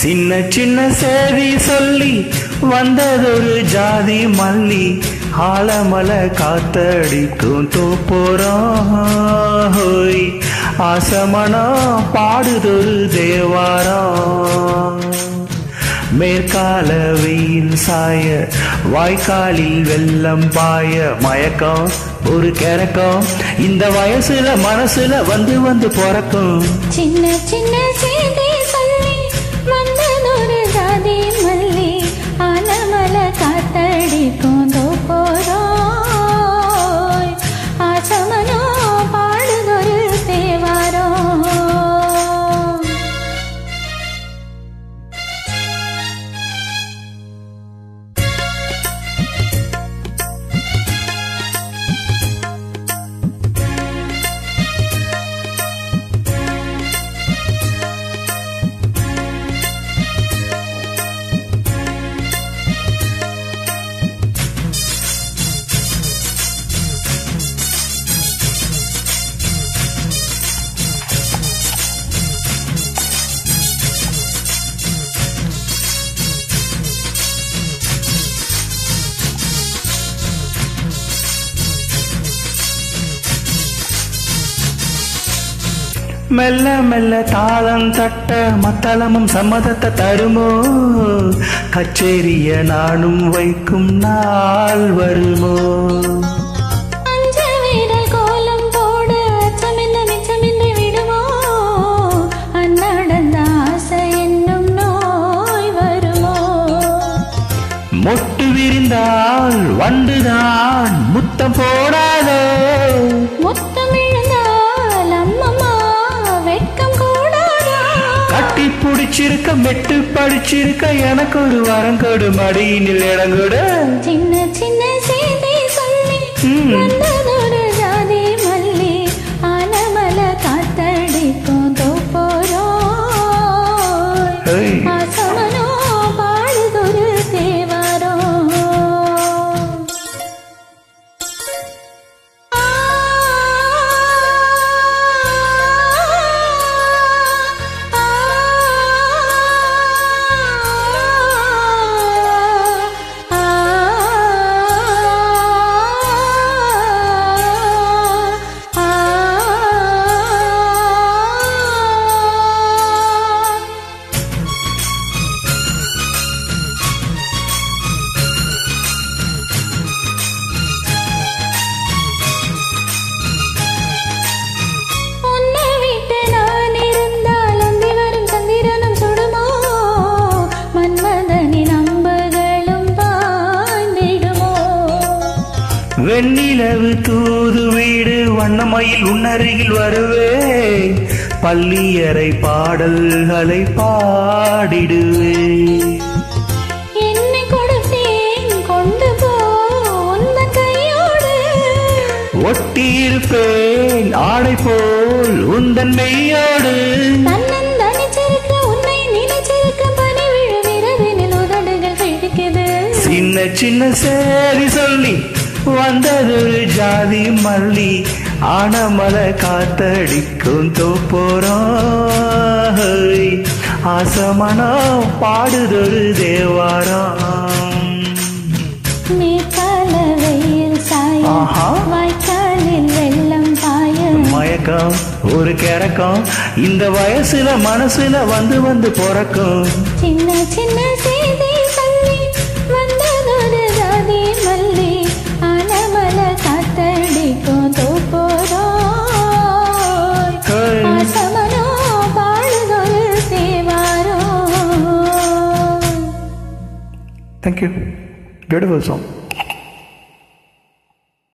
சின்ன சின்ன சேதி சொல்லி வந்ததொரு ஜாதி மல்லி ஆலமல காத்தடிக்கும் தோப்போறோம் ஹோய் ஆசமனா பாடுதொரு தேவாரம் மேற்கால வெயில் சாய வாய்க்காலில் வெள்ளம் பாய மயக்கம் ஒரு கிறக்கம் இந்த வயசுல மனசுல வந்து வந்து பிறக்கும் சின்ன சின்ன செய்தி சொல்லி வந்ததொரு ஜாதி மல்லி ஆனமல காத்தடிக்கும் தோப்போரோய் ஆசமனோ பாடுதொரு தேவாரோ மெல்ல மெல்ல தாளம் தட்ட மத்தளமும் சம்மதத்தை தருமோ கச்சேரிய நானும் வைக்கும் நாள் வருமோ அஞ்ச வீரல் கோலம் போட அச்சமில்ல மிச்சமின்றி விடுமோ அந்நடந்த ஆசை என்னும் நோய் வருமோ மொட்டு விரிந்தால் வண்டுதான் முத்தம் போடாதோ முத்தம் இழந்தால் அம்மம்மா வெட்கம் கூடாதா கட்டி பிடிச்சிருக்க மெட்டு படிச்சிருக்க எனக்கு ஒரு வரம் கொடு மடியினில் இடம் கொடு சின்ன சின்ன செய்தி சொல்லி ம். வந்ததொரு ஜாதி மல்லி ஆனமல காத்தடிக்கும் தோப்போரோய் ஏய். ஆசமனோ பாடுதொரு தேவாரோ ஆ ஆ உன்னை விட்டு நான் இருந்தால் அந்தி வரும் சந்திரனும் சுடுமோ மன்மதனின் அம்புகளும் பாய்ந்திடுமோ வெண்ணிலவு தூது வீடு வண்ணமயில் உன்னருகில் வருவே பள்ளியறை பாடல்களை பாடிடுவே என்னை கொடுத்தேன் கொண்டு போ உந்தன் கையோடு ஒட்டியிருப்பேன் ஆடை போல் உந்தன் மெய்யோடு தன்னன் தனிச்சிருக்க உன்னை நினைச்சிருக்க பனி விழும் இரவினில் உதடுகள் பிடிக்குது சின்ன சின்ன சேரி சொல்லி வந்ததொரு ஜாதி மல்லி ஆனமல காத்தடிக்கும் தோப்போறோம் ஆசமனா பாடுதொரு தேவாரம் மேற்கால வெயில் சாய ஆஹா. வாய்க்காலில் வெள்ளம் பாய மயக்கம் ஒரு கிறக்கம் இந்த வயசுல மனசுல வந்து வந்து பிறக்கும் சின்ன சின்ன செய்தி சொல்லி வந்ததொரு ஜாதி மல்லி ஆனமல காத்தடிக்கும் தோப்போரோய் ஹேய். ஆசமனோ பாடுதொரு தேவாரோ Thank you. Beautiful song.